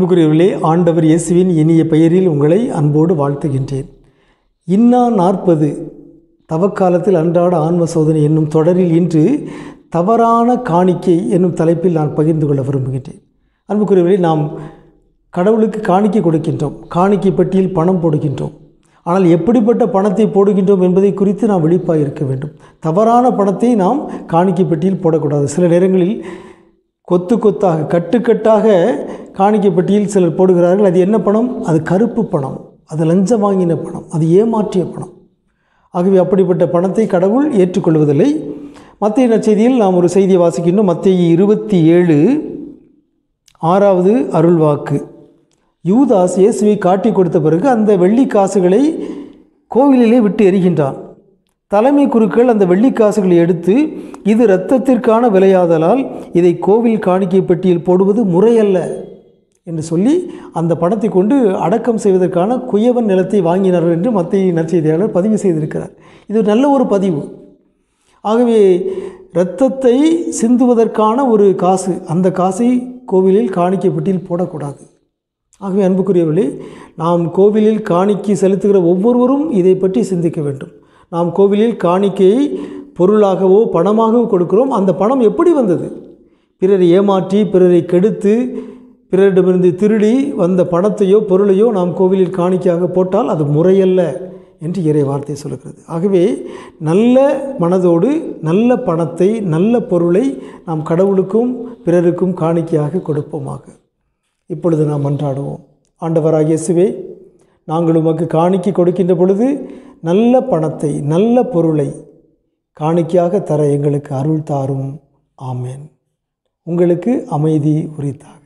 அன்புக்குரியவர்களே ஆண்டவர் இயேசுவின் இனிய பெயரில் உங்களை அன்போடு வாழ்த்துகின்றேன் இன்னா நாற்பது தவக்காலத்தில் அன்றாட ஆன்ம சோதனை என்னும் தொடரில் இன்று தவறான காணிக்கை என்னும் தலைப்பில் நான் பகிர்ந்து கொள்ள விரும்புகின்றேன் அன்புக்குரியவர்களே நாம் கடவுளுக்கு காணிக்கை கொடுக்கின்றோம் காணிக்கை பட்டியல் பணம் போடுகின்றோம் ஆனால் எப்படிப்பட்ட பணத்தை போடுகின்றோம் என்பதை குறித்து நாம் விழிப்பாக இருக்க வேண்டும் தவறான பணத்தை நாம் காணிக்கை பெட்டியில் போடக்கூடாது சில நேரங்களில் கொத்து கொத்தாக கட்டுக்கட்டாக காணிக்கை பெட்டியில் சிலர் போடுகிறார்கள் அது என்ன பணம் அது கருப்பு பணம் அது லஞ்சம் வாங்கின பணம் அது ஏமாற்றிய பணம் ஆகவே அப்படிப்பட்ட பணத்தை கடவுள் ஏற்றுக்கொள்வதில்லை மத்திய நற்செய்தியில் நாம் ஒரு செய்தியை வாசிக்கின்றோம் மத்திய இருபத்தி ஏழு ஆறாவது அருள்வாக்கு யூதாஸ் இயேசுவை காட்டி கொடுத்த பிறகு அந்த வெள்ளி காசுகளை கோவிலிலே விட்டு எறிகின்றான் தலைமை குருக்கள் அந்த வெள்ளி காசுகளை எடுத்து இது இரத்தத்திற்கான விலையாதலால் இதை கோவில் காணிக்கை பெட்டியில் போடுவது முறையல்ல என்று சொல்லி அந்த பணத்தை கொண்டு அடக்கம் செய்வதற்கான குயவன் நிலத்தை வாங்கினார்கள் என்று மத்திய நற்செய்தியாளர் பதிவு செய்திருக்கிறார் இது ஒரு நல்ல ஒரு பதிவு ஆகவே இரத்தத்தை சிந்துவதற்கான ஒரு காசு அந்த காசை கோவிலில் காணிக்கை பெட்டியில் போடக்கூடாது ஆகவே அன்புக்குரியவர்களே நாம் கோவிலில் காணிக்கை செலுத்துகிற ஒவ்வொருவரும் இதை பற்றி சிந்திக்க வேண்டும் நாம் கோவிலில் காணிக்கையை பொருளாகவோ பணமாகவோ கொடுக்கிறோம் அந்த பணம் எப்படி வந்தது பிறரை ஏமாற்றி பிறரை கெடுத்து பிறரிடமிருந்து திருடி வந்த பணத்தையோ பொருளையோ நாம் கோவிலில் காணிக்கையாக போட்டால் அது முறையல்ல என்று இறை வார்த்தை சொல்கிறது ஆகவே நல்ல மனதோடு நல்ல பணத்தை நல்ல பொருளை நாம் கடவுளுக்கும் பிறருக்கும் காணிக்கையாக கொடுப்போமாக இப்பொழுது நாம் மன்றாடுவோம் ஆண்டவராகிய இயேசுவே நாங்கள் உமக்கு காணிக்கை கொடுக்கின்ற பொழுது நல்ல பணத்தை நல்ல பொருளை காணிக்கையாக தர எங்களுக்கு அருள் தாரும் ஆமேன் உங்களுக்கு அமைதி உரித்தாக